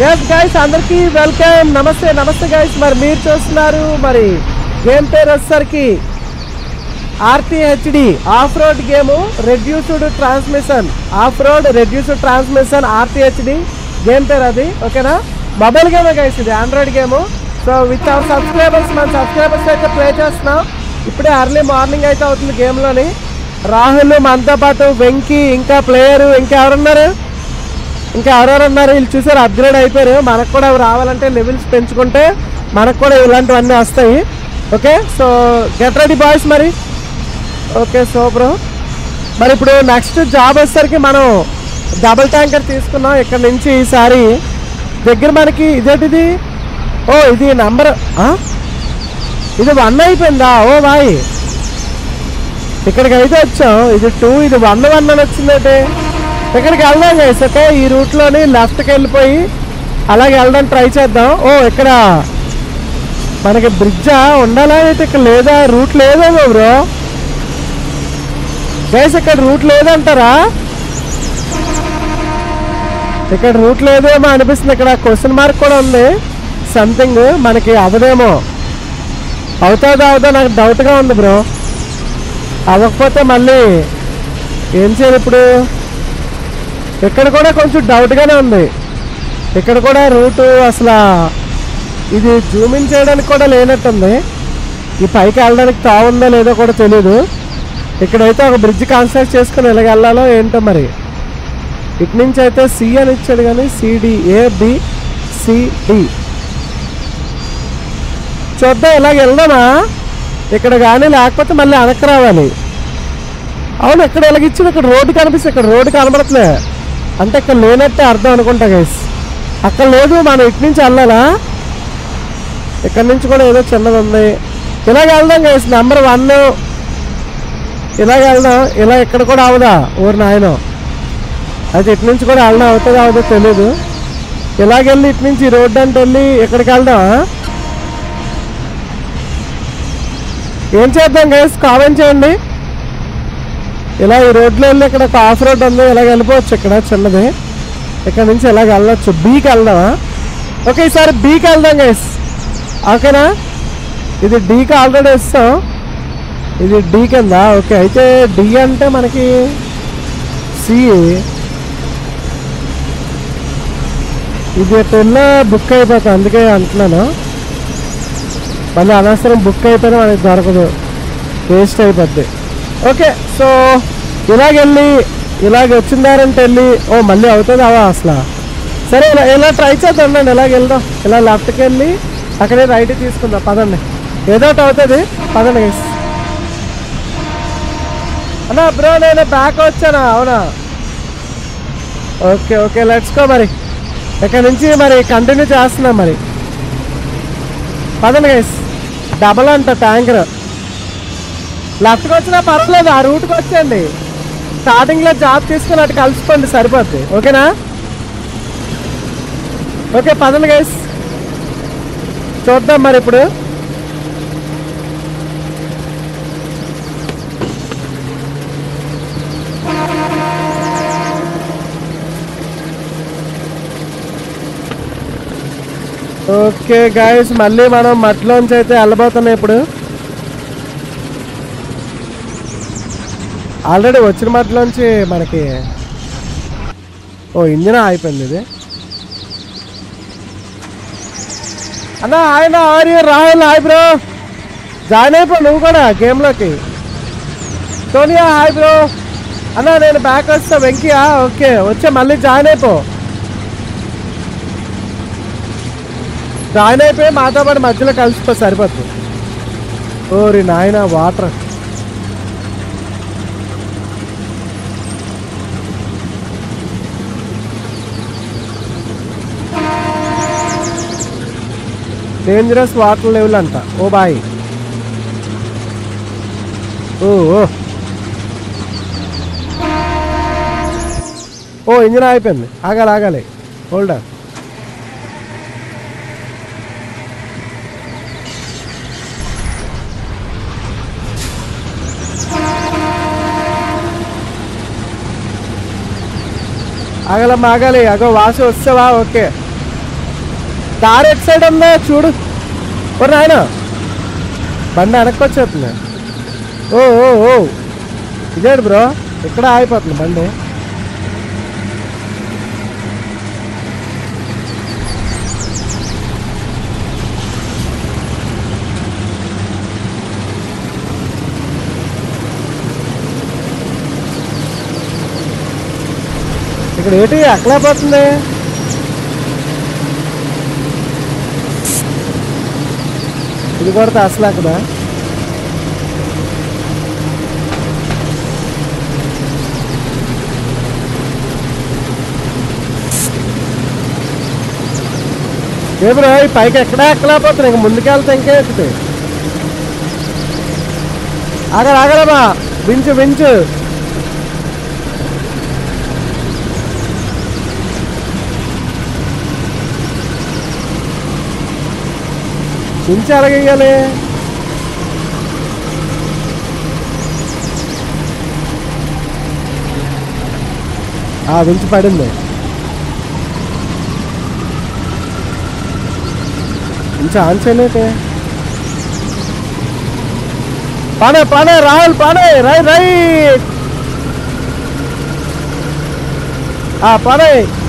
Yes guys అందరికి welcome నమస్తే నమస్తే గైస్ మరి మీరు చూస్తున్నారు మరి గేమ్ పేరు వచ్చేసరికి RTHD off road game reduced transmission off road reduced transmission RTHD game పేరు అది ఓకేనా మొబైల్ గేమ్ గైస్ ఇది Android game so with our subscribers మన సబ్స్క్రైబర్స్ అయితే ప్లే చేస్తున్నాం ఇప్పుడే అర్లీ మార్నింగ్ అయితే అవుతుంది గేమ్లోని రాహుల్ మనతో పాటు వెంకీ ఇంకా ప్లేయరు ఇంకా ఎవరున్నారు ఇంకా ఎవరెవరు ఉన్నారు వీళ్ళు చూసారు అప్గ్రేడ్ అయిపోయారు మనకు కూడా అవి రావాలంటే లెవెల్స్ పెంచుకుంటే మనకు కూడా ఇలాంటివన్నీ వస్తాయి okay so get ready boys మరి ఓకే సో బ్రో మరి ఇప్పుడు నెక్స్ట్ జాబ్ వచ్చేసరికి మనం డబుల్ ట్యాంకర్ తీసుకున్నాం ఇక్కడ నుంచి ఈసారి దగ్గర మనకి ఇదేంటిది ఓ ఇది నంబర్ ఇది వన్ అయిపోయిందా ఓ బాయ్ ఇక్కడికి అయితే వచ్చాం ఇది టూ ఇది వన్ వన్ అని వచ్చిందంటే ఇక్కడికి వెళ్దాం గైస్ ఓకే ఈ రూట్లోని లెఫ్ట్కి వెళ్ళిపోయి అలాగే వెళ్ళడానికి ట్రై చేద్దాం ఓ ఇక్కడ మనకి బ్రిడ్జా ఉండాలా అయితే ఇక్కడ లేదా రూట్ లేదేమో బ్రో గైస్ ఇక్కడ రూట్ లేదంటారా ఇక్కడ రూట్ లేదేమో అనిపిస్తుంది ఇక్కడ క్వశ్చన్ మార్క్ కూడా ఉంది సంథింగ్ మనకి అవదేమో అవుతుందా అవుదా నాకు డౌట్గా ఉంది బ్రో అవ్వకపోతే మళ్ళీ ఏం చేయాలి ఇప్పుడు ఇక్కడ కూడా కొంచెం డౌట్గానే ఉంది ఇక్కడ కూడా రూటు అసలు ఇది జూమిన్ చేయడానికి కూడా లేనట్టుంది ఈ పైకి వెళ్ళడానికి తావుందో లేదో కూడా తెలియదు ఇక్కడైతే ఒక బ్రిడ్జ్ కన్స్ట్రక్ట్ చేసుకుని ఇలాగ వెళ్ళాలో ఏంటో మరి ఇటు నుంచి అయితే సి అని ఇచ్చాడు కానీ సిడి ఏ బి సిడి చూద్దాం ఇలాగ వెళ్దామా ఇక్కడ కానీ లేకపోతే మళ్ళీ వెనక్కి రావాలి అవును ఇక్కడ ఇలాగ ఇచ్చిన ఇక్కడ రోడ్డు కనిపిస్తుంది ఇక్కడ రోడ్డు కనబడట్లే అంటే ఇక్కడ లేనట్టే అర్థం అనుకుంటా గైస్ అక్కడ లేదు మనం ఇటు నుంచి వెళ్ళాలా ఇక్కడ నుంచి కూడా ఏదో చిన్నది ఉంది ఇలాగ వెళ్దాం గైస్ నెంబర్ వన్ ఇలాగ వెళ్దాం ఇలా ఇక్కడ కూడా అవదా ఊరు నాయన అయితే ఇటు నుంచి కూడా వెళ్ళడం అవుతుందో అవుదో తెలీదు ఇలాగెళ్ళి ఇటు నుంచి ఈ రోడ్డు అంటే వెళ్ళి ఇక్కడికి వెళ్దాం ఏం చేద్దాం గైస్ కామెంట్ చేయండి ఇలా ఈ రోడ్లో వెళ్ళి ఇక్కడ ఒక ఆఫ్ రోడ్ ఉంది ఇలాగ వెళ్ళిపోవచ్చు ఇక్కడ చిన్నది ఇక్కడ నుంచి ఇలాగ వెళ్ళొచ్చు బీకి వెళ్దామా ఓకే ఈసారి బీకి వెళ్దాం గైస్ ఓకేనా ఇది డీకి ఆల్రెడీ ఇస్తాం ఇది డీ కింద ఓకే అయితే డి అంటే మనకి సి ఇది టెన్ బుక్ అయిపోతుంది అందుకే అంటున్నాను మళ్ళీ అనవసరం బుక్ అయిపోయినా మనకి దొరకదు వేస్ట్ అయిపోద్ది ఓకే సో ఇలాగెళ్ళి ఇలాగ వచ్చిన దారంటే వెళ్ళి ఓ మళ్ళీ అవుతుంది అవా అసలు సరే ఇలా ఇలా ట్రై చేద్దాం అండి ఇలాగ వెళ్దాం ఇలా లెఫ్ట్కి వెళ్ళి అక్కడే రైట్ తీసుకుందాం పదండి ఏదో ఒకటి అవుతుంది పదండి guys. అన్నా బ్రో నేను బ్యాక్ వచ్చానా అవునా ఓకే ఓకే లెట్స్ గో మరి ఇక్కడ నుంచి మరి కంటిన్యూ చేస్తున్నాం మరి పదండి గైస్ డబల్ అంట ట్యాంకర్ లెఫ్ట్కి వచ్చినా పర్వాలేదు ఆ రూట్కి వచ్చేయండి స్టార్టింగ్లో జాబ్ తీసుకుని అటు కలిసిపోండి సరిపోద్ది ఓకేనా ఓకే పదండి గైస్ చూద్దాం మరి ఇప్పుడు ఓకే గాయస్ మళ్ళీ మనం మట్టిలోంచి అయితే వెళ్ళబోతున్నాం ఇప్పుడు ఆల్రెడీ వచ్చిన మట్టిలోంచి మనకి ఓ ఇంజిన్ అయిపోయింది ఇది అన్న ఆయన are you Rahul hi bro join అయిపో నువ్వు కూడా గేమ్లోకి సోనియా హాయ్ బ్రో అన్న నేను బ్యాక్ వస్తా వెంకయ్య ఓకే వచ్చే మళ్ళీ జాయిన్ అయిపో జాయిన్ అయిపోయి మాతో పాటు మధ్యలో కలిసిపో సరిపోతుంది ఓరి నాయన వాటర్ డేంజరస్ వాటర్ లెవెల్ అంట ఓ బాయ్ ఓ ఓ ఓ ఇంజిన్ అయిపోయింది ఆగాలి ఆగాలి హోల్డర్ ఆగలమ్మా ఆగాలి అగో వాసు వస్తావా ఓకే దారి ఎటు సైడ్ ఉందా చూడు ఓ నాయన బండి వెనక్కి వచ్చేస్తుంది ఓ ఓ ఓ ఇదేడు బ్రో ఇక్కడ ఆగిపోతుంది బండి ఇక్కడ ఏంటి ఎక్కడా పోతుంది ఇది కొడితే అసలు అక్కడ ఏబ్రో ఈ పైకి ఎక్కడా ఎక్కలేకపోతుంది ఇంక ముందుకెళ్తే ఇంకే ఎక్కుతాయి ఆగరా ఆగరమ్మా వించు వించు వించు ఎలాగేయాలి ఆ వించు పడింది వించు ఆన్ చేయలేటే పానే పానే రాహుల్ పానే రై రై ఆ పానే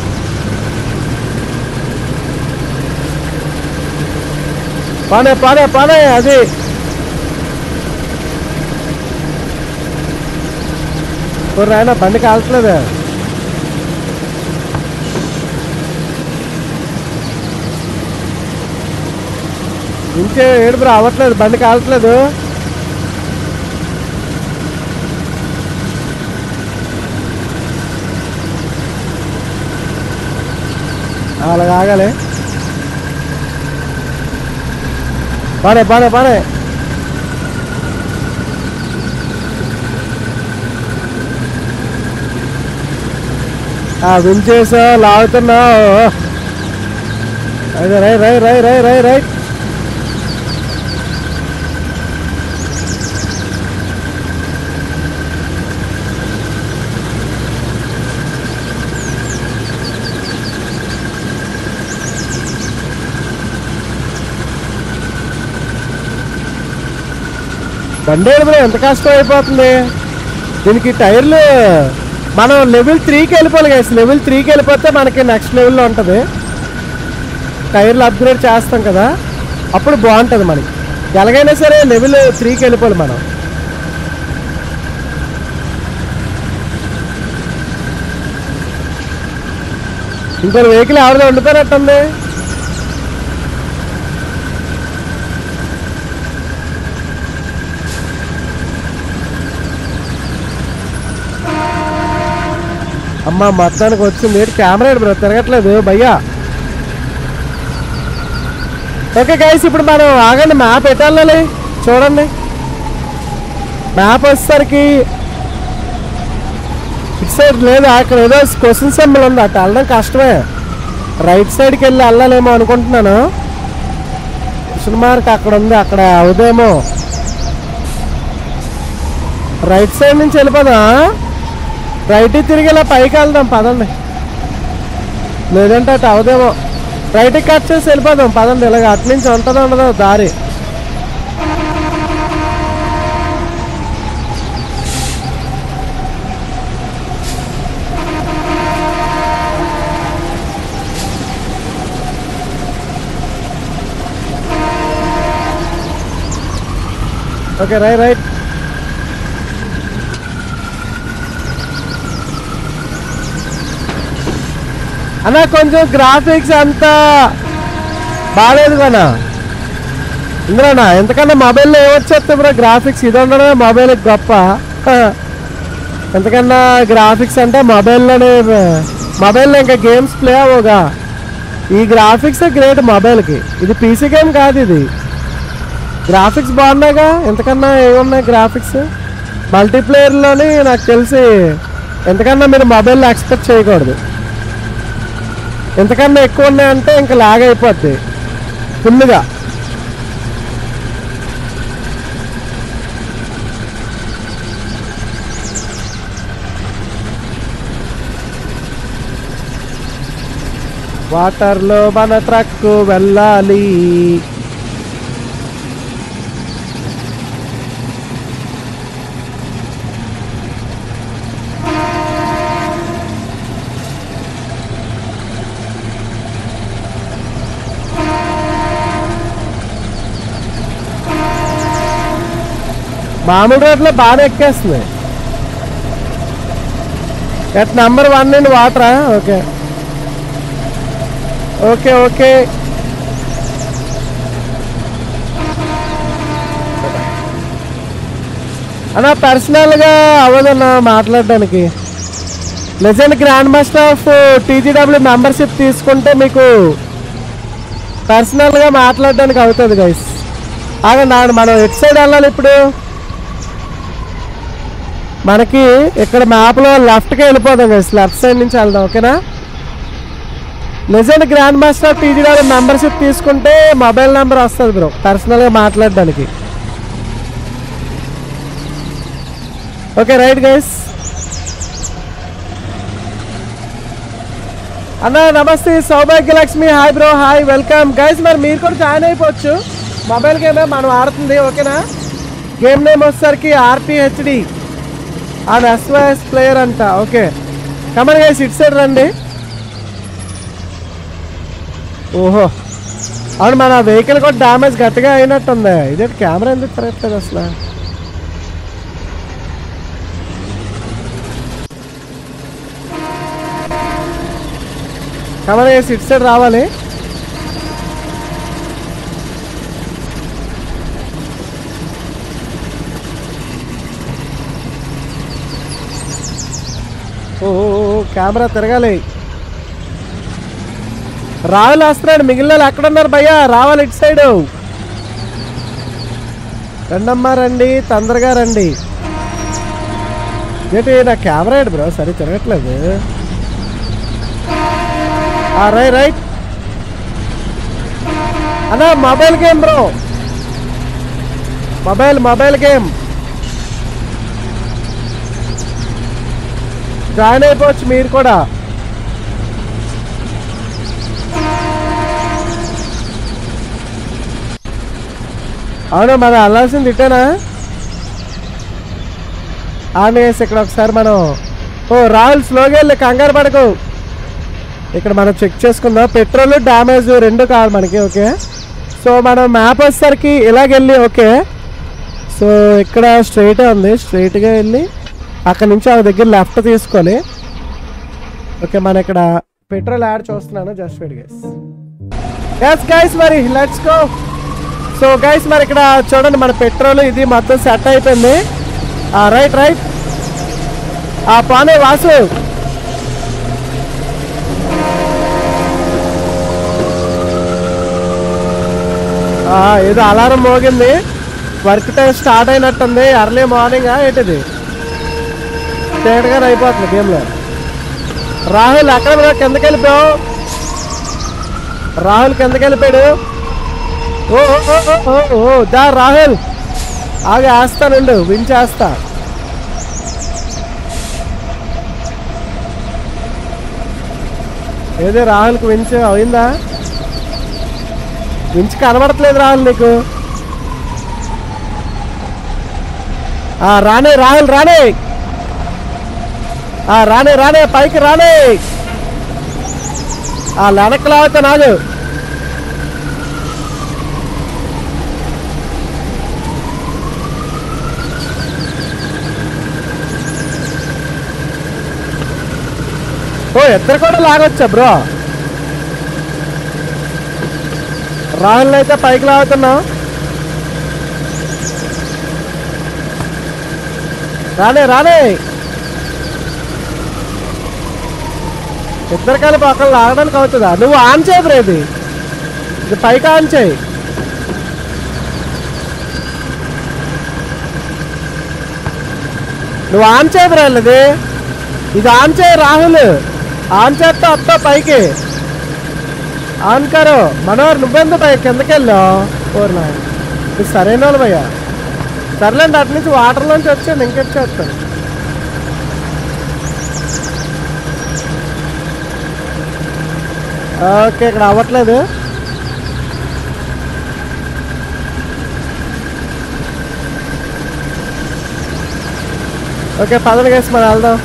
పానే పానే పానే అది రాయన బండి కాల్చలేదే ఇంకే ఏడు బ్రో అవ్వట్లేదు బండి కాల్చలేదు అలాగ ఆగాలి బానే బానే బానే వించేసా లాగుతున్నావు అదే రై రై రై రై రై రై బండి బ్రో ఎంత కష్టం అయిపోతుంది దీనికి టైర్లు మనం లెవెల్ త్రీకి వెళ్ళిపోవాలి కదా లెవెల్ త్రీకి వెళ్ళిపోతే మనకి నెక్స్ట్ లెవెల్లో ఉంటుంది టైర్లు అప్గ్రేడ్ చేస్తాం కదా అప్పుడు బాగుంటుంది మనకి ఎలాగైనా సరే లెవెల్ త్రీకి వెళ్ళిపోవాలి మనం ఇంకో వెహికల్ ఎవరిదో ఉండిపోయినట్టుంది అమ్మ మొత్తానికి వచ్చింది ఏంటి కెమెరా ఏంటి బ్రో తిరగట్లేదు భయ్యా ఓకే గైస్ ఇప్పుడు మనం ఆగండి మ్యాప్ ఎట్టాలి చూడండి మ్యాప్ వచ్చేసరికి ఇటు సైడ్ లేదు అక్కడ ఏదో క్వశ్చన్ సింబల్ ఉంది అటు వెళ్ళడం కష్టమే రైట్ సైడ్కి వెళ్ళి వెళ్ళాలేమో అనుకుంటున్నాను క్వశ్చన్ మార్క్ అక్కడ ఉంది అక్కడ అవుదేమో రైట్ సైడ్ నుంచి వెళ్ళిపోదా రైట్ తిరిగి ఇలా పైకి వెళ్దాం పదండి లేదంటే అటు అవదేమో రైట్కి కట్ చేసి వెళ్ళిపోదాం పదండి ఇలాగ అటు నుంచి ఉంటుందో ఉండదో దారి ఓకే రైట్ రైట్ అన్న కొంచెం గ్రాఫిక్స్ అంతా బాగాలేదు కన్నా ఇంద్రనా ఎంతకన్నా మొబైల్లో ఏమొచ్చేస్తే బ్రో గ్రాఫిక్స్ ఇది ఉండడమే మొబైల్ గొప్ప ఎంతకన్నా గ్రాఫిక్స్ అంటే మొబైల్లోనే మొబైల్లో ఇంకా గేమ్స్ ప్లే అవ్వగా ఈ గ్రాఫిక్స్ గ్రేట్ మొబైల్కి ఇది పీసీ గేమ్ కాదు ఇది గ్రాఫిక్స్ బాగున్నాయిగా ఎంతకన్నా ఏమున్నాయి గ్రాఫిక్స్ మల్టీప్లేయర్లోని నాకు తెలిసి ఎంతకన్నా మీరు మొబైల్లో ఎక్స్పెక్ట్ చేయకూడదు ఎంతకన్నా ఎక్కువ ఉన్నాయంటే ఇంకా లాగ్ అయిపోద్ది ఫుల్గా వాటర్లో మన ట్రక్ వెళ్ళాలి మామూలు రోడ్లో బాగా ఎక్కేస్తుంది ఎట్ నెంబర్ వన్ అండి వాటరా ఓకే ఓకే ఓకే అన్నా పర్సనల్గా అవ్వదన్నా మాట్లాడడానికి legend grand master of TGW membership తీసుకుంటే మీకు పర్సనల్గా మాట్లాడడానికి అవుతుంది గైస్ ఆగండి ఆగండి మనం ఎటు సైడ్ వెళ్ళాలి ఇప్పుడు మనకి ఇక్కడ మ్యాప్లో లెఫ్ట్కి వెళ్ళిపోదాం గైస్ లెఫ్ట్ సైడ్ నుంచి వెళ్దాం ఓకేనా legend grand master TGW membership తీసుకుంటే మొబైల్ నెంబర్ వస్తుంది బ్రో పర్సనల్గా మాట్లాడడానికి ఓకే రైట్ గైస్ అన్న నమస్తే Soubhagya Lakshmi hi bro hi welcome guys మరి మీరు కూడా జాయిన్ అయిపోవచ్చు మొబైల్ గేమే మనం ఆడుతుంది ఓకేనా గేమ్ నేమ్ వచ్చేసరికి ఆర్టీహెచ్డి అండ్ ఎస్వైఎస్ ప్లేయర్ అంట okay come on guys it side రండి ఓహో అవును మన వెహికల్ కూడా డ్యామేజ్ గట్టిగా అయినట్టుంది ఇదే కెమెరా ఎందుకు తిరగట్లేదు అసలు కమన్ గైస్ ఇట్ సైడ్ రావాలి ఓ ఓ, ఓ, కెమెరా తిరగాలి రాహుల్ వస్తున్నాడు మిగిలిన వాళ్ళు ఎక్కడున్నారు భయ్యా రావాలి ఇటు సైడ్ రండమ్మా రండి తొందరగా రండి ఏంటి నా కెమెరా ఏంటి బ్రో సరే తిరగట్లేదు ఆ, రై రైట్ అన్నా mobile game bro mobile mobile game join అయిపోవచ్చు మీరు కూడా అవును మనం వెళ్ళాల్సింది ఇట్టేనా ఆనేసి ఇక్కడ ఒకసారి మనం ఓ రాహుల్ స్లోగా వెళ్ళి కంగారు పడకు ఇక్కడ మనం చెక్ చేసుకుందాం పెట్రోల్ డ్యామేజ్ రెండు కావాలి మనకి ఓకే సో మనం మ్యాప్ వచ్చేసరికి ఇలాగెళ్ళి ఓకే సో ఇక్కడ స్ట్రైటే ఉంది స్ట్రైట్గా వెళ్ళి అక్కడ నుంచి ఆ దగ్గర లెఫ్ట్ తీసుకోవాలి ఓకే మన ఇక్కడ పెట్రోల్ యాడ్ చూస్తున్నాను just wait guys yes guys మరి లెట్స్ గో సో గైస్ మరి ఇక్కడ చూడండి మన పెట్రోల్ ఇది మొత్తం సెట్ అయిపోయింది రైట్ రైట్ ఆ పానే వాసు ఆ, ఏదో అలారం మోగింది వర్క్ టైం స్టార్ట్ అయినట్టుంది అర్లీ మార్నింగ్ ఏంటిది తేటగా అయిపోతుంది గేమ్లో రాహుల్ అక్కడ కూడా కిందకి వెళ్ళిపోయావు రాహుల్ కిందకి వెళ్ళిపోయాడు ఓ ఓ, ఓ, ఓ, ఓ, ఓ, దా రాహుల్ ఆగి వేస్తానుండు వించేస్తా ఏదే రాహుల్కి వించ్ అయిందా వించ్ కనబడట్లేదు రాహుల్ నీకు ఆ, రానే రాహుల్ రానే ఆ, రానే రానే పైకి రానే ఆ వెనక్కి లాగితే నాదు ఓ ఇద్దరు కూడా లాగొచ్చా బ్రో రాహుల్ అయితే పైకి లాగుతున్నావు రానే రానే ఇద్దరు కలిపి ఒకళ్ళు లాగడానికి అవుతుందా నువ్వు ఆన్ చేయి బ్రో ఇది ఇది పైకి ఆన్ చేయి నువ్వు ఆన్ చేయి బ్రో ఇది ఇది ఆన్ చేయి రాహుల్ ఆన్ చేస్తే వస్తా పైకి ఆన్ కరో మనోహర్ నువ్వెందుకు పై కిందకి వెళ్ళావు ఓర్నా ఇది సరైన వాళ్ళు భయ్యా సర్లేండి అటు నుంచి వాటర్లోంచి వచ్చాను ఇంకెచ్చేస్తాను ఓకే ఇక్కడ అవ్వట్లేదు ఓకే పదండి గైస్ మనం వెళ్దాం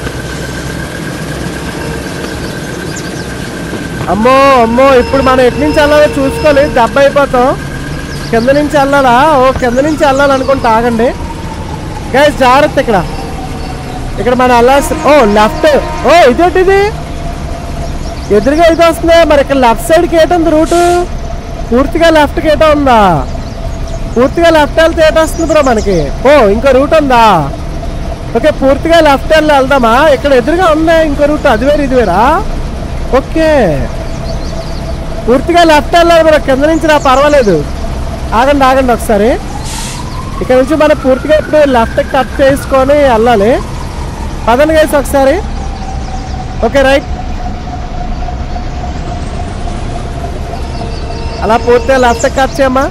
అమ్మో అమ్మో ఇప్పుడు మనం ఎటు నుంచి వెళ్ళాలో చూసుకోవాలి దెబ్బ అయిపోతాం కింద నుంచి వెళ్ళాలా ఓ కింద నుంచి వెళ్ళాలనుకుంటా ఆగండి గైస్ జాగ్రత్త ఇక్కడ ఇక్కడ మనం వెళ్ళాల్సి ఓ లెఫ్ట్ ఓ ఇదేంటి ఇది ఎదురుగా ఇది వస్తుంది మరి ఇక్కడ లెఫ్ట్ సైడ్కి ఏటుంది రూటు పూర్తిగా లెఫ్ట్కి ఏటో ఉందా పూర్తిగా లెఫ్ట్ వెళ్తే ఏటో వస్తుంది బ్రో మనకి ఓ ఇంకో రూట్ ఉందా ఓకే పూర్తిగా లెఫ్ట్ వెళ్ళి వెళ్దామా ఇక్కడ ఎదురుగా ఉంది ఇంకో రూట్ అది వేరు ఇది వేరా ఓకే పూర్తిగా లెఫ్ట్ వెళ్ళాలి బ్రో కింద నుంచి నా పర్వాలేదు ఆగండి ఆగండి ఒకసారి ఇక్కడ నుంచి మనం పూర్తిగా ఇప్పుడు లెఫ్ట్ కట్ చేసుకొని వెళ్ళాలి పదండి గైస్ ఒకసారి ఓకే రైట్ అలా పూర్తిగా లెఫ్ట్ కట్ చేయమ్మా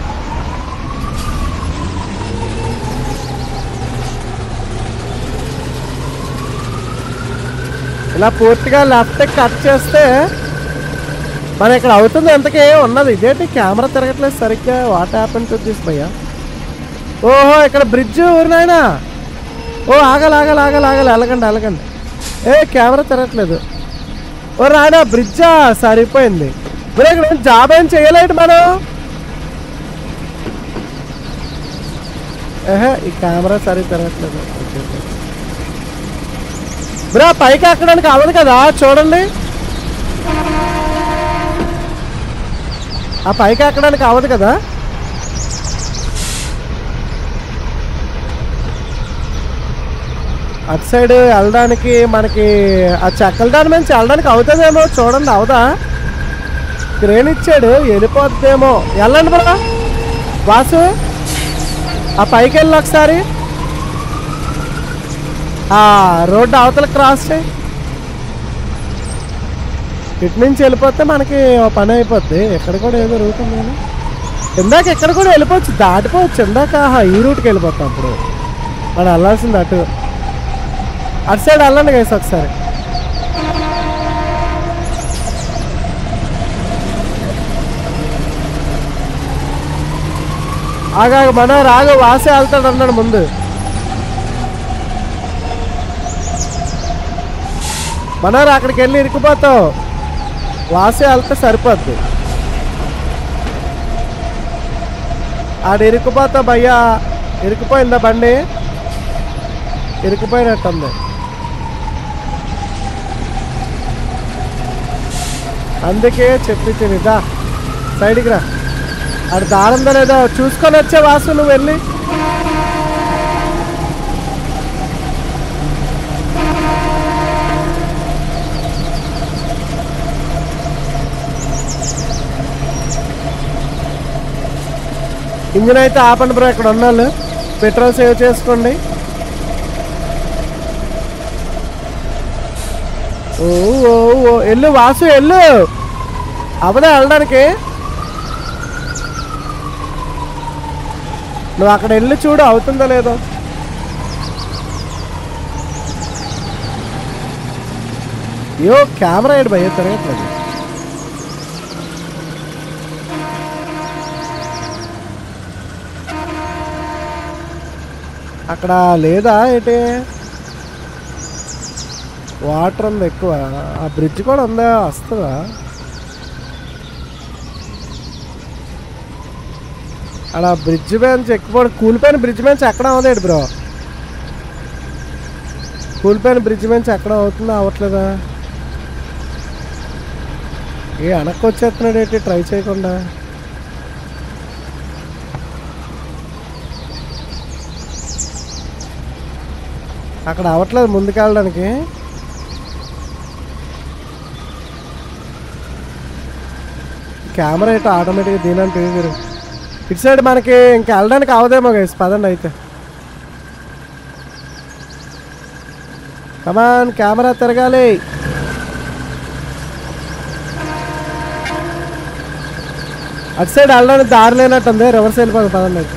ఇలా పూర్తిగా లెఫ్ట్ కట్ చేస్తే మన ఇక్కడ అవుతుంది ఎంతకే ఉన్నది ఇదేంటి కెమెరా తిరగట్లేదు సరిగ్గా వాట్ హ్యాపన్ టు దిస్ భయ్యా ఓహో ఇక్కడ బ్రిడ్జ్ ఊరినాయనా ఓ ఆగలి ఆగలి ఆగలి ఆగలి వెళ్ళకండి వెళ్ళకండి ఏ కెమెరా తిరగట్లేదు ఓ రాయనా బ్రిడ్జా సరిపోయింది మరి ఇక్కడ జాబ్ ఏం చేయలేదు మనం ఏహే ఈ కెమెరా సరిగ్గా తిరగట్లేదు ఓకే, ఓకే. బ్రా పైకి ఎక్కడానికి అవ్వదు కదా చూడండి ఆ పైకి ఎక్కడానికి అవ్వదు కదా అటు సైడ్ వెళ్ళడానికి మనకి ఆ చెక్కల దాని నుంచి వెళ్ళడానికి అవుతుందేమో చూడండి అవుదా క్రేన్ ఇచ్చాడు వెళ్ళిపోద్దేమో వెళ్ళండి బ్రా వాసు ఆ పైకి వెళ్ళి ఒకసారి ఆ రోడ్డు అవతల క్రాస్ చేయి ఇటు నుంచి వెళ్ళిపోతే మనకి ఓ పని అయిపోద్ది ఎక్కడ కూడా ఏదో రూట్ ఉంది కానీ ఇందాక ఎక్కడ కూడా వెళ్ళిపోవచ్చు దాటిపోవచ్చు ఇందాక ఆహా, ఈ రూట్కి వెళ్ళిపోతాం అప్పుడు మనం వెళ్ళాల్సింది అటు అటు సైడ్ వెళ్ళండి కేసు ఒకసారి ఆగా మన రాగ వాసే వెళ్తాడు అన్నాడు ముందు మనోరు అక్కడికి వెళ్ళి ఇరుక్కుపోతావు వాసే వెళ్తే సరిపోద్ది ఆడ ఇరుక్కుపోతావు భయ్యా ఇరుక్కుపోయిందా బండి ఇరుక్కుపోయినట్టుంది అందుకే చెప్పి తినిదా సైడ్కి రా ఆడ దారందో లేదో చూసుకొని వచ్చే వాసు నువ్వు వెళ్ళి ఇంజిన్ అయితే ఆపండి బ్రో ఇక్కడ ఉన్నాళ్ళు పెట్రోల్ సేవ్ చేసుకోండి ఓ ఓ ఓ ఎల్లు వాసు ఎల్లు అవదా వెళ్ళడానికి నువ్వు అక్కడ వెళ్ళి చూడు అవుతుందో లేదో అయ్యో కెమెరా ఏడు భయ్య తిరగట్లేదు అక్కడ లేదా ఏంటి వాటర్ ఉంది ఎక్కువ ఆ బ్రిడ్జ్ కూడా ఉందా వస్తుందా అలా బ్రిడ్జ్ బెంచ్ ఎక్కువ కూలిపోయిన బ్రిడ్జ్ బెంచ్ ఎక్కడ అవుతాడు బ్రో కూలిపోయిన బ్రిడ్జ్ బెంచ్ ఎక్కడ అవుతుందా అవ్వట్లేదా ఏ వెనక్కి వచ్చేస్తున్నాడు ఏంటి ట్రై చేయకుండా అక్కడ అవ్వట్లేదు ముందుకెళ్ళడానికి కెమెరా అయితే ఆటోమేటిక్గా దీని తిరిగి ఇటు సైడ్ మనకి ఇంకా వెళ్ళడానికి అవదేమో గైస్ పదండి అయితే కమాన్ కెమెరా తిరగాలి అటు సైడ్ వెళ్ళడానికి దారి లేనట్టుంది రివర్స్ వెళ్ళిపోదు పదండి అయితే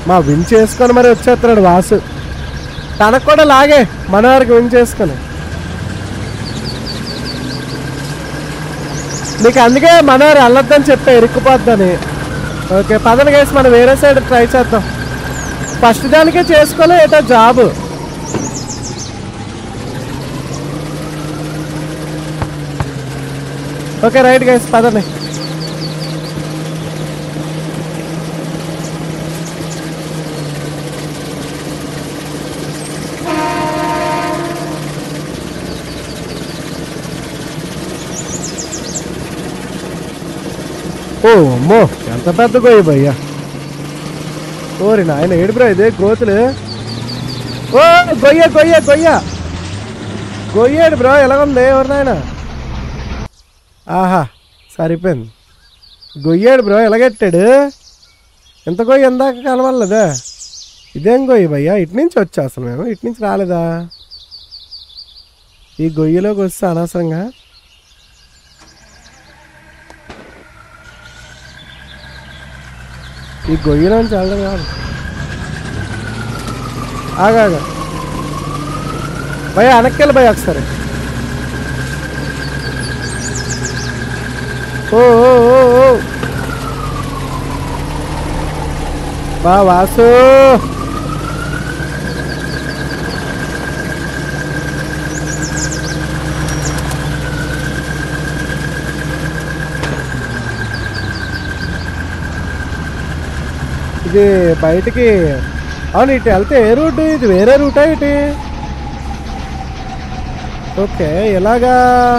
మా విన్ చేసుకొని మరి వచ్చేస్తున్నాడు వాసు తనకు కూడా లాగే మనవారికి విన్ చేసుకొని నీకు అందుకే మనవారు వెళ్ళొద్దని చెప్పా ఇరుక్కుపోద్దని ఓకే పదని కేసు మనం వేరే సైడ్ ట్రై చేద్దాం ఫస్ట్ దానికే చేసుకోలే ఏటో జాబ్ ఓకే రైట్ గైస్ పదండి ఓ అమ్మో ఎంత పెద్ద గొయ్యి భయ్యా ఓరి నాయన ఏడు బ్రో ఇదే గోతులు ఓ గొయ్య గొయ్య గొయ్య గొయ్యేడు బ్రో ఎలాగుంది ఎవరి నాయన ఆహా సరిపోయింది గొయ్యాడు బ్రో ఎలాగెట్టాడు ఎంత గొయ్యి ఎందాక కలవాలదా ఇదేం గొయ్యి భయ్యా ఇటు నుంచి వచ్చా అసలు మేము ఇటు నుంచి రాలేదా ఈ గొయ్యిలోకి వస్తే అనవసరంగా ఈ గొయ్యిలోంచి వెళ్ళడం కాదు ఆగాగా భయ వెనక్కి భయ ఒకసారి ఓ ఓ ఓ ఓ బా వాసు ఇది బయటికి అవును ఇటు వెళ్తే ఏ రూట్ ఇది వేరే రూటా ఇటు ఓకే ఇలాగా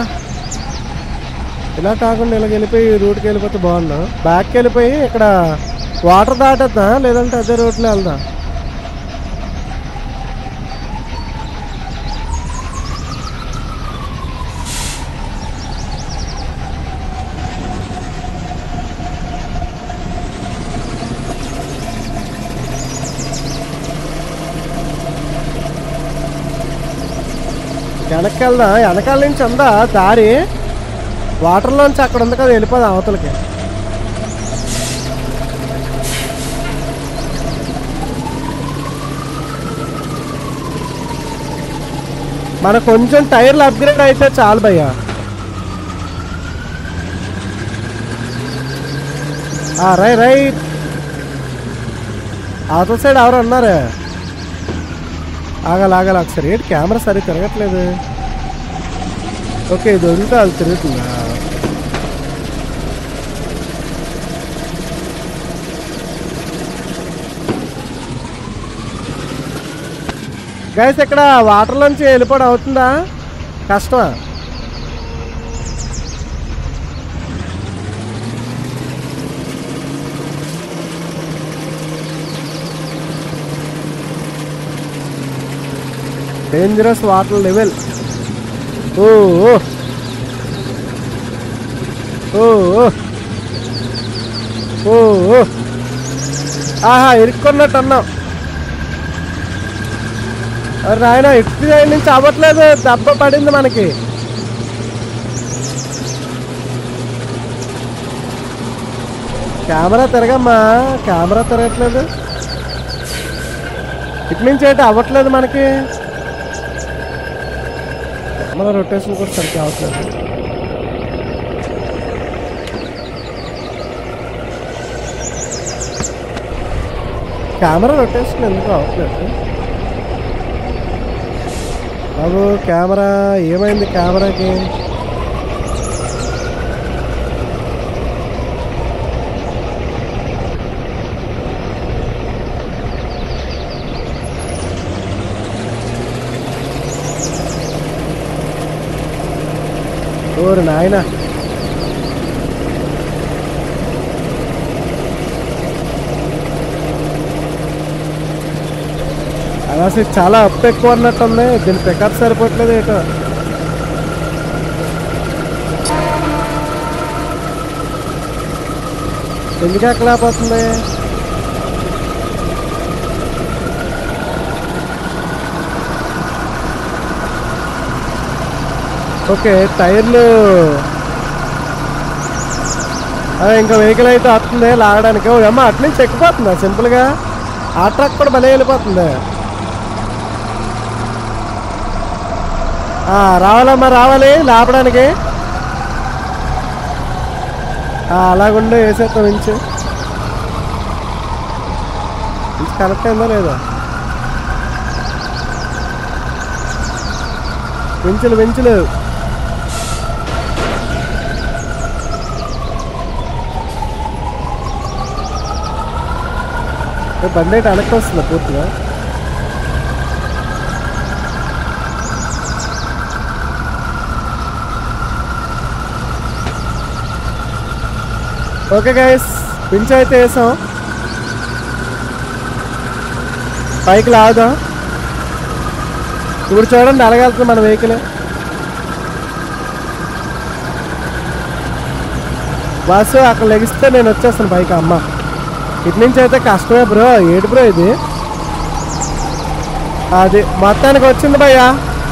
ఇలా కాకుండా ఇలాగ వెళ్ళిపోయి ఈ రూట్కి వెళ్ళిపోతే బాగున్నా బ్యాక్కి వెళ్ళిపోయి ఇక్కడ వాటర్ దాటద్దా లేదంటే అదే రూట్లో వెళ్దా వెనక్కి వెళ్దా వెనకాల నుంచి ఉందా దారి వాటర్లోంచి అక్కడ ఉంది కదా వెళ్ళిపోదాం అవతలకి మన కొంచెం టైర్లు అప్గ్రేడ్ అయితే చాలు భయ్యా ఆ, రై రైట్ అవతల సైడ్ ఎవరు అన్నారే ఆగాలి ఆగాలి ఒకసారి ఏంటి కెమెరా సరిగ్గా తిరగట్లేదు ఓకే ఇది వదిలితే అది తిరుగుతుందా గైస్ ఇక్కడ వాటర్లోంచి వెళ్ళిపోవడం అవుతుందా కష్టమా డేంజరస్ వాటర్ లెవెల్ ఓ ఓ. ఓ ఓ. ఓ ఓ. ఆహా ఇరుక్కున్నట్టు అన్నాం అరే ఆయన ఇటు సైడ్ నుంచి అవ్వట్లేదు దెబ్బ పడింది మనకి కెమెరా తిరగమ్మా కెమెరా తిరగట్లేదు ఇటు నుంచి ఏంటి అవ్వట్లేదు మనకి కెమెరా రొటేషన్ కూడా సరిగ్గా అవ్వట్లేదు కెమెరా రొటేషన్ ఎందుకు అవ్వట్లేదు బాబు కెమెరా ఏమైంది కెమెరాకి ఓరు నాయన అలా అసలు చాలా అప్ ఎక్కువ అన్నట్టుంది దీని పికప్ సరిపోవట్లేదు ఏటో ఎందుకు ఎక్కలేకపోతుంది ఓకే టైర్లు అదే ఇంకా వెహికల్ అయితే వస్తుంది లాగడానికి ఓ అమ్మ అట్నుంచి ఎక్కిపోతుందా సింపుల్గా ఆ ట్రక్ కూడా భలే వెళ్ళిపోతుంది ఆ, రావాలమ్మా రావాలి లేపడానికి ఆ, అలాగుండే వేసేస్తాం ఇంచు ఇంచు కరెక్ట్ అయిందో లేదో వించులు వించులు ఏ, బండి అయితే వెనక్కి వస్తుంది పూర్తిగా ఓకే గైస్ పించ్ అయితే వేసాం పైకి లాగుదాం ఇప్పుడు చూడండి అలగలుగుతుంది మన వెహికల్ వాసు అక్కడ లెగిస్తే నేను వచ్చేస్తాను పైకి అమ్మ ఇటు నుంచి అయితే కష్టమే బ్రో ఏడు బ్రో ఇది అది మొత్తానికి వచ్చింది భయ్యా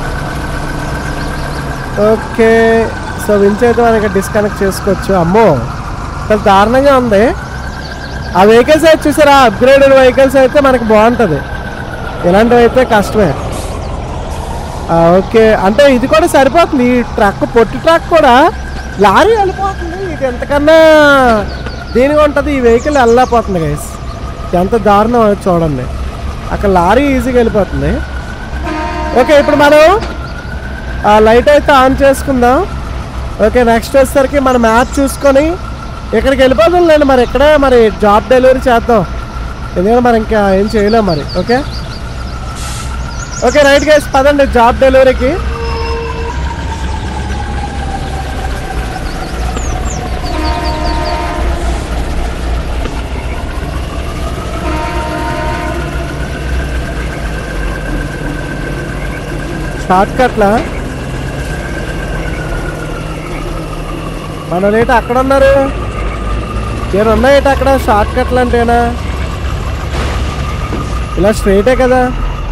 ఓకే సో వించ్ అయితే మనకి డిస్కనెక్ట్ చేసుకోవచ్చు అమ్మో చాలా దారుణంగా ఉంది ఆ వెహికల్స్ అయితే చూసారా అప్గ్రేడెడ్ వెహికల్స్ అయితే మనకి బాగుంటుంది ఇలాంటివి అయితే కష్టమే ఆ, ఓకే అంటే ఇది కూడా సరిపోతుంది ఈ ట్రక్ పొట్టి ట్రక్ కూడా లారీ వెళ్ళిపోతుంది ఇది ఎంతకన్నా దీనిగా ఉంటుంది ఈ వెహికల్ వెళ్ళలేకపోతుంది గైస్ ఎంత దారుణం అది చూడండి అక్కడ లారీ ఈజీగా వెళ్ళిపోతుంది ఓకే ఇప్పుడు మనం ఆ లైట్ అయితే ఆన్ చేసుకుందాం ఓకే నెక్స్ట్ వచ్చేసరికి మన మ్యాప్ చూసుకొని ఇక్కడికి వెళ్ళిపోదాం లేండి మరి ఇక్కడే మరి జాబ్ డెలివరీ చేద్దాం ఎందుకంటే మరి ఇంకా ఏం చేయలేం మరి ఓకే ఓకే రైట్ గైస్ పదండి జాబ్ డెలివరీకి షార్ట్ కట్లా మన లేట అక్కడ ఉన్నారు నేను ఉన్నాయేట అక్కడ షార్ట్ కట్లు అంటేనా ఇలా స్ట్రైటే కదా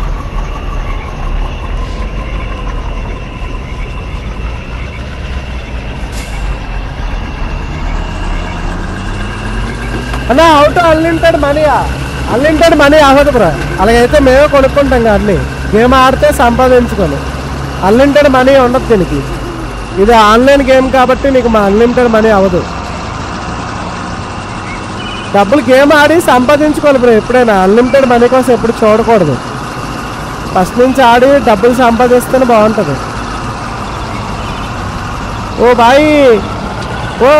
అన్న అవుట్ అన్లిమిటెడ్ మనీయా అన్లిమిటెడ్ మనీ అవ్వదు బ్రా అలాగైతే మేమే కొనుక్కుంటాం కదా అన్ని గేమ్ ఆడితే సంపాదించుకోను అన్లిమిటెడ్ మనీ ఉండదు దీనికి ఇది ఆన్లైన్ గేమ్ కాబట్టి నీకు మా అన్లిమిటెడ్ మనీ అవ్వదు డబ్బులు గేమ్ ఆడి సంపాదించుకోవాలి బ్రో ఎప్పుడైనా అన్లిమిటెడ్ మనీ కోసం ఎప్పుడు చూడకూడదు ఫస్ట్ నుంచి ఆడి డబ్బులు సంపాదిస్తేనే బాగుంటుంది ఓ బాయ్ ఓ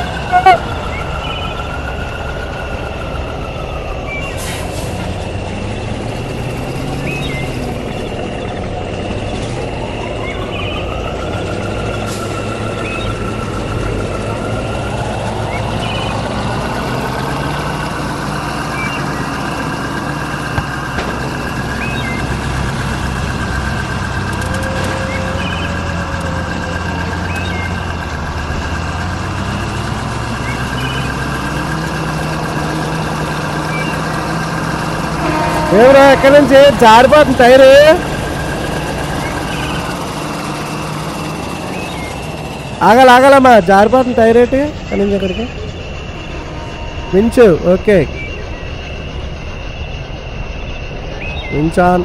ఏమరా ఎక్కడి నుంచి జారిపోతుంది టైరు ఆగాలి ఆగాలమ్మా జారిపోతుంది టైర్ ఏంటి ఎక్కడి నుంచి ఎక్కడికి వించు ఓకే వించాన్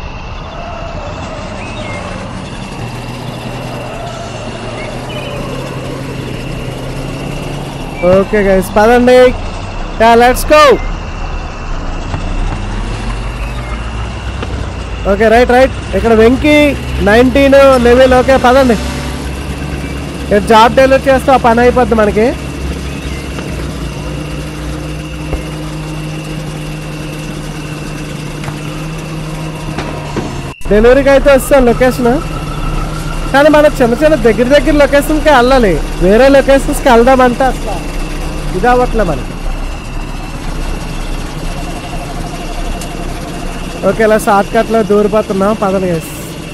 ఓకే గైస్ పదండి let's go okay right right ఇక్కడ వెంకీ నైన్టీన్ లెవెల్ ఓకే పదండి ఇక్కడ జాబ్ డెలివరీ చేస్తే ఆ పని అయిపోద్ది మనకి డెలివరీకి అయితే వస్తాం లొకేషన్ కానీ మనం చిన్న చిన్న దగ్గర దగ్గర లొకేషన్కి వెళ్ళాలి వేరే లొకేషన్స్కి వెళ్దామంటే అసలు ఇది అవ్వట్లే మనకి ఓకే ఇలా షార్ట్ కట్లో దూరిపోతున్నాం పదన గైస్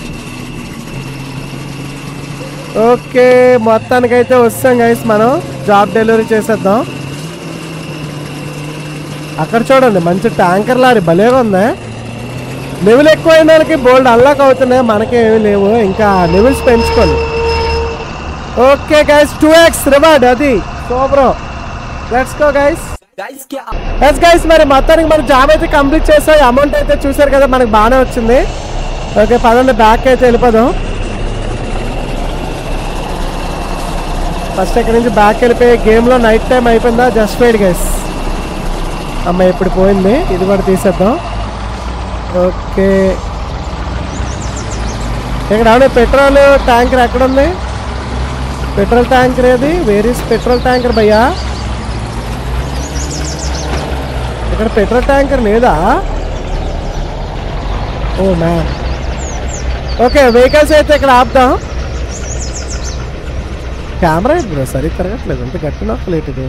ఓకే మొత్తానికైతే వస్తాం గైస్ మనం జాబ్ డెలివరీ చేసేద్దాం అక్కడ చూడండి మంచి ట్యాంకర్ లారీ భలేగా ఉంది లెవెల్ ఎక్కువైన వాళ్ళకి బోల్డ్ అన్లాక్ అవుతున్నాయి మనకి ఏమీ లేవు ఇంకా లెవెల్స్ పెంచుకోండి okay guys two X reward అది super let's go guys guys क्या ఎస్ గైస్ మరి మొత్తానికి మనం జాబ్ అయితే కంప్లీట్ చేసాం అమౌంట్ అయితే చూసారు కదా మనకి బాగానే వచ్చింది ఓకే పదండి బ్యాక్ అయితే వెళ్ళిపోదాం ఫస్ట్ ఇక్కడ నుంచి బ్యాక్ వెళ్ళిపోయి గేమ్లో నైట్ టైం అయిపోయిందా జస్ట్ వెయిట్ గైస్ అమ్మ ఇప్పుడు పోయింది ఇది కూడా తీసేద్దాం ఓకే ఇక్కడ అవును పెట్రోల్ ట్యాంకర్ ఎక్కడ ఉంది పెట్రోల్ ట్యాంకర్ ఏది వేర్ ఇస్ పెట్రోల్ ట్యాంకర్ భయ్యా ఇక్కడ పెట్రోల్ ట్యాంకర్ లేదా ఓ మ్యాన్ ఓకే వెహికల్స్ అయితే ఇక్కడ ఆపుదాం కెమెరా ఇది బ్రో సరి తిరగట్లేదు అంత గట్టి నొక్కలేదు ఇది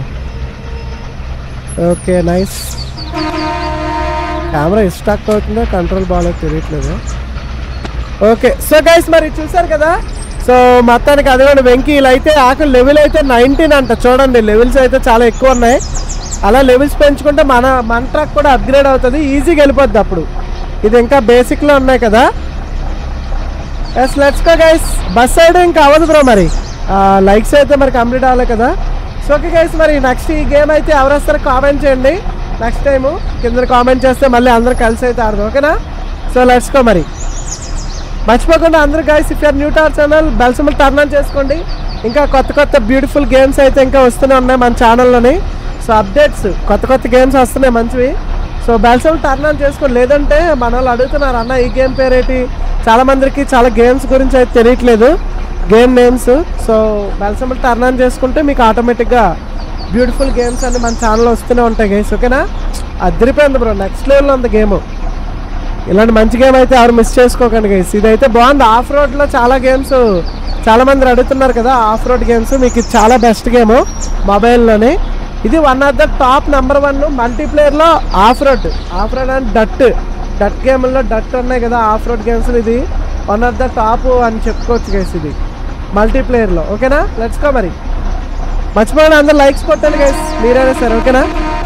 ఓకే నైస్ కెమెరా స్టాక్ అవుతుందో కంట్రోల్ బాగాలేదు తెలియట్లేదు ఓకే సో గైస్ మరి చూసారు కదా సో మొత్తానికి అదిగోండి వెంకీలు అయితే ఆకులు లెవెల్ అయితే నైన్టీన్ అంట చూడండి లెవెల్స్ అయితే చాలా ఎక్కువ ఉన్నాయి అలా లెవెల్స్ పెంచుకుంటే మన మన ట్రక్ కూడా అప్గ్రేడ్ అవుతుంది ఈజీగా వెళ్ళిపోద్ది అప్పుడు ఇది ఇంకా బేసిక్లో ఉన్నాయి కదా yes let's go guys bus side ఇంకా అవ్వదు బ్రో మరి లైక్స్ అయితే మరి కంప్లీట్ అవ్వాలి కదా సో ఓకే గైస్ మరి నెక్స్ట్ ఈ గేమ్ అయితే ఎవరు వస్తారో కామెంట్ చేయండి నెక్స్ట్ టైము కింద కామెంట్ చేస్తే మళ్ళీ అందరూ కలిసి అయితే ఆడదాం ఓకేనా సో లెట్స్ గో మరి మర్చిపోకుండా అందరూ guys if you're new to our channel bell symbol turn on చేసుకోండి ఇంకా కొత్త కొత్త బ్యూటిఫుల్ గేమ్స్ అయితే ఇంకా వస్తూనే ఉన్నాయి మన ఛానల్లోని సో అప్డేట్స్ కొత్త కొత్త గేమ్స్ వస్తున్నాయి మంచివి సో బెల్సమల్ టర్న్ ఆన్ చేసుకోండి లేదంటే మన వాళ్ళు అడుగుతున్నారు అన్న ఈ గేమ్ పేరేటి చాలా మందికి చాలా గేమ్స్ గురించి అయితే తెలియట్లేదు game names so bell symbol turn on చేసుకుంటే మీకు ఆటోమేటిక్గా బ్యూటిఫుల్ గేమ్స్ అన్ని మన ఛానల్లో వస్తూనే ఉంటాయి గైస్ ఓకేనా అదిరిపోయింది బ్రో నెక్స్ట్ లెవెల్లో ఉంది గేమ్ ఇలాంటి మంచి గేమ్ అయితే ఎవరు మిస్ చేసుకోకండి గైస్ ఇదైతే బాగుంది ఆఫ్ రోడ్లో చాలా గేమ్స్ చాలా మంది అడుగుతున్నారు కదా ఆఫ్ రోడ్ గేమ్స్ మీకు ఇది చాలా బెస్ట్ గేమ్ మొబైల్లోనే ఇది one of the top number one మల్టీప్లేయర్లో of road of road and డట్ డట్ గేమ్లో డట్ ఉన్నాయి కదా ఆఫ్ రోడ్ గేమ్స్ ఇది వన్ ఆఫ్ ద టాప్ అని చెప్పుకోవచ్చు గైస్ ఇది మల్టీప్లేయర్లో ఓకేనా లెట్స్ కో మరి మర్చిపోయిన అందరు లైక్స్ కొట్టండి గైస్ మీరైనా సరే ఓకేనా